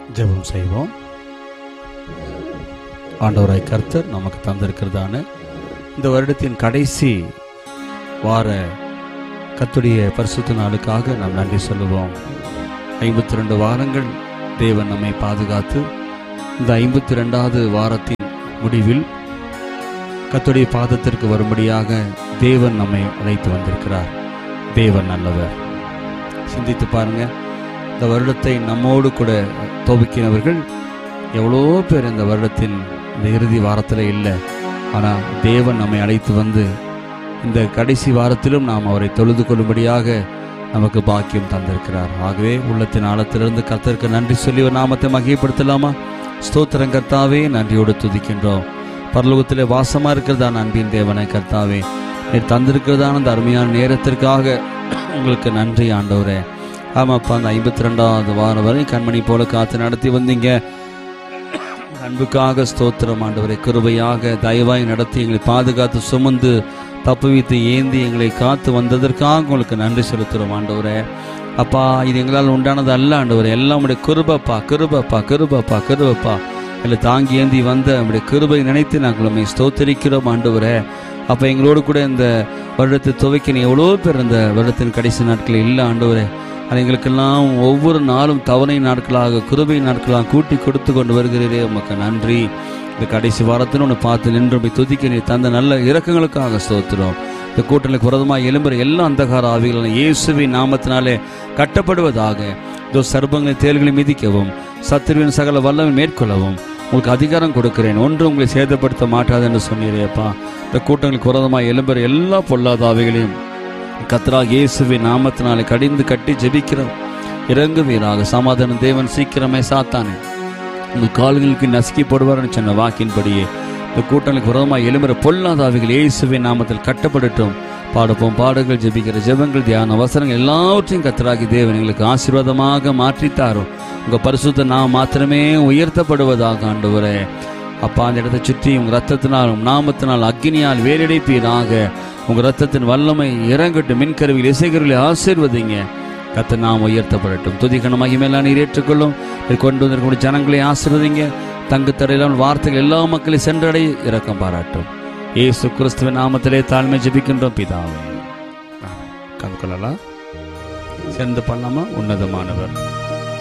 ஜெபம் செய்வோம் ஆண்டவராய் கர்த்தர் நமக்கு தந்திருக்கிறதான இந்த வருடத்தின் கடைசி வார கத்துடைய பரிசுத்த நாளுக்காக நாம் நன்றி சொல்லுவோம் ஐம்பத்தி ரெண்டு வாரங்கள் தேவன் நம்மை பாதுகாத்து இந்த ஐம்பத்தி ரெண்டாவது வாரத்தின் முடிவில் கத்துடைய பாதத்திற்கு வரும்படியாக தேவன் நம்மை அழைத்து வந்திருக்கிறார் தேவன் நல்லவர் சிந்தித்து பாருங்க இந்த வருடத்தை நம்மோடு கூட துவக்கினவர்கள் எவ்வளோ பேர் இந்த வருடத்தின் இந்த இறுதி வாரத்தில் இல்லை ஆனால் தேவன் நம்மை அழைத்து வந்து இந்த கடைசி வாரத்திலும் நாம் அவரை தொழுது கொள்ளும்படியாக நமக்கு பாக்கியம் தந்திருக்கிறார் ஆகவே உள்ளத்தின் ஆழத்திலிருந்து கர்த்தருக்கு நன்றி சொல்லி ஒரு நாமத்தை மகிமைப்படுத்தலாமா ஸ்தோத்திரம் கர்த்தாவே நன்றியோடு துதிக்கின்றோம் பரலோகத்திலே வாசமா இருக்கிறதான அன்பின் தேவனை கர்த்தாவே நீர் தந்திருக்கிறதான அந்த அருமையான நேரத்திற்காக உங்களுக்கு நன்றி ஆண்டவரே ஆமாப்பா அந்த ஐம்பத்தி ரெண்டாவது வாரம் வரை கண்மணி போல காத்து நடத்தி வந்தீங்க அன்புக்காக ஸ்தோத்திரம் ஆண்டவரை கிருபையாக தயவாய் நடத்தி எங்களை பாதுகாத்து சுமந்து தப்புவித்து ஏந்தி எங்களை காத்து வந்ததற்காக உங்களுக்கு நன்றி செலுத்துகிறோம் ஆண்டவரே அப்பா இது எங்களால் உண்டானது அல்ல ஆண்டவரே எல்லாம் உடைய கிருபப்பா கிருபப்பா கிருபப்பா கிருபப்பா இல்லை தாங்கி ஏந்தி வந்த நம்முடைய கிருபை நினைத்து நாங்கள் உண்மை ஸ்தோத்தரிக்கிறோம் ஆண்டவரே அப்போ எங்களோடு கூட இந்த வருடத்தை துவைக்கின எவ்வளோ பேர் இந்த வருடத்தின் கடைசி நாட்களில் இல்லை ஆண்டவரே அது எங்களுக்கெல்லாம் ஒவ்வொரு நாளும் தவணை நாட்களாக கிருபை நாட்களாக கூட்டி கொடுத்து கொண்டு வருகிறீரே உமக்கு நன்றி இந்த கடைசி வாரத்தில் ஒன்று பார்த்து நின்று போய் துதிக்க நீ தந்த நல்ல இறக்கங்களுக்காக ஸ்தோத்திரம் இந்த கூட்டணிக்கு விரதமாக எலும்புற எல்லா அந்தகார ஆவிகளும் இயேசுவின் நாமத்தினாலே கட்டப்படுவதாக இதோ சர்பங்களை தேல்களை மிதிக்கவும் சத்துருவின் சகல வல்லமை மேற்கொள்ளவும் உங்களுக்கு அதிகாரம் கொடுக்கிறேன் ஒன்று உங்களை சேதப்படுத்த மாட்டாது என்று சொன்னீரேப்பா இந்த கூட்டங்களுக்கு விரதமாக எலும்புற எல்லா பொல்லாத ஆவிகளையும் கத்ரா இயேசுவின் நாமத்தினாலே கடிந்து கட்டி ஜெபிக்கிறோம் இறங்குவீராக சமாதான தேவன் சீக்கிரமே சாத்தானே உங்கள் கால்களுக்கு நசுக்கி போடுவார்னு சொன்ன வாக்கின்படியே இந்த கூட்டங்களுக்கு விரோதமாக எழும்புற பொல்லாதாவிகள் இயேசுவின் நாமத்தில் கட்டப்படட்டும் பாடுப்போம் பாடுகள் ஜெபிக்கிற ஜெபங்கள் தியான அவசரங்கள் எல்லாவற்றையும் கத்தராகி தேவன் எங்களுக்கு ஆசீர்வாதமாக மாற்றித்தாரும் உங்கள் பரிசுத்த நாம் மாத்திரமே உயர்த்தப்படுவதாக ஆண்டவரே அப்பா அந்த இடத்தை சுற்றி உங்கள் ரத்தத்தினால் உம் நாமத்தினால் அக்னியால் வேரடைப்பீராக உங்கள் ரத்தத்தின் வல்லமை இறங்கட்டும் மின்கருவியில் இசைகருவில் ஆசீர்வதிங்க கத்த நாம் உயர்த்தப்படட்டும் துதிக்கணும் மகிமேலாம் நீர் ஏற்றுக்கொள்ளும் நீர் கொண்டு வந்திருக்கக்கூடிய ஜனங்களை ஆசீர்வதிங்க தங்கு தடையிலான வார்த்தைகள் எல்லா மக்களையும் சென்றடை இரக்கம் பாராட்டும் ஏசு கிறிஸ்துவின் நாமத்திலே தாழ்மை ஜெபிக்கின்றோம் பிதாவே கண்கொள்ளலாம் சேர்ந்து பண்ணலாமா உன்னதமானவர்